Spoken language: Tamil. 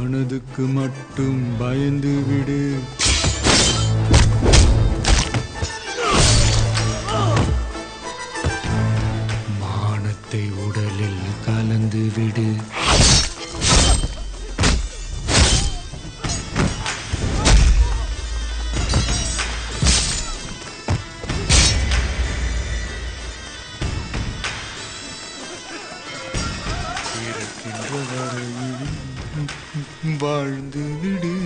மனதுக்கு மட்டும் பயந்து விடு மானத்தை உடலில் கலந்து விடு இறக்கின்ற வரையில் வாழ்ந்து விடு